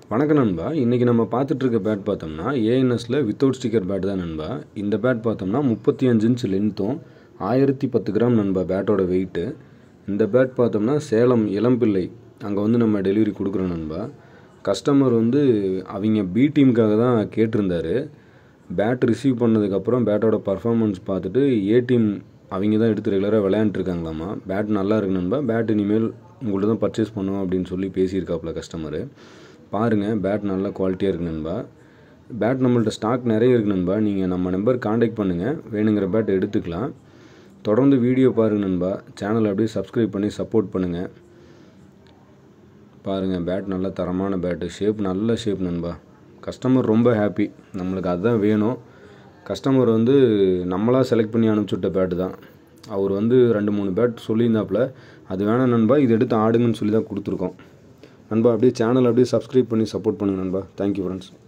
வணக்கம் நண்பா இன்றைக்கி நம்ம பார்த்துட்ருக்க பேட் பார்த்தோம்னா ஏஎன்எஸில் வித்தவுட் ஸ்டிக்கர் பேட் தான் நண்பா இந்த பேட் பார்த்தோம்னா முப்பத்தி அஞ்சு இன்ச் லென்த்தும் ஆயிரத்தி பத்து கிராம் நண்பா பேட்டோட வெயிட்டு இந்த பேட் பார்த்தோம்னா சேலம் இளம்பிள்ளை அங்கே வந்து நம்ம டெலிவரி கொடுக்குறோம் நண்பா கஸ்டமர் வந்து அவங்க பி டீமுக்காக தான் கேட்டிருந்தாரு பேட் ரிசீவ் பண்ணதுக்கப்புறம் பேட்டோட பர்ஃபார்மன்ஸ் பார்த்துட்டு ஏ டீம் அவங்க தான் எடுத்து ரெகுலராக விளையாண்டுருக்காங்களாமா பேட் நல்லா இருக்கு நண்பா பேட் இனிமேல் உங்கள்ட்ட தான் பர்ச்சேஸ் பண்ணுவோம் அப்படின்னு சொல்லி பேசியிருக்காப்புல கஸ்டமரு பாருங்கள் பேட் நல்ல குவாலிட்டியாக இருக்கு நண்பா பேட் நம்மள்ட்ட ஸ்டாக் நிறைய இருக்கு நண்பா நீங்கள் நம்ம நம்பர் காண்டாக்ட் பண்ணுங்கள் வேணுங்கிற பேட் எடுத்துக்கலாம் தொடர்ந்து வீடியோ பாருங்க நண்பா சேனலை அப்படியே சப்ஸ்கிரைப் பண்ணி சப்போர்ட் பண்ணுங்கள் பாருங்கள் பேட் நல்ல தரமான பேட்டு ஷேப் நல்ல ஷேப் நண்பா கஸ்டமர் ரொம்ப ஹாப்பி நம்மளுக்கு அதுதான் வேணும் கஸ்டமர் வந்து நம்மளாக செலக்ட் பண்ணி அனுப்பிச்சுட்ட பேட்டு தான் அவர் வந்து ரெண்டு மூணு பேட் சொல்லியிருந்தாப்புல அது வேணாம் நண்பா இது எடுத்து ஆடுங்கன்னு சொல்லி தான் கொடுத்துருக்கோம் நண்பா அப்படியே சேனல் அப்படியே சப்ஸ்கிரைப் பண்ணி சப்போர்ட் பண்ணுங்கள் நண்பா தேங்க்யூ ஃப்ரெண்ட்ஸ்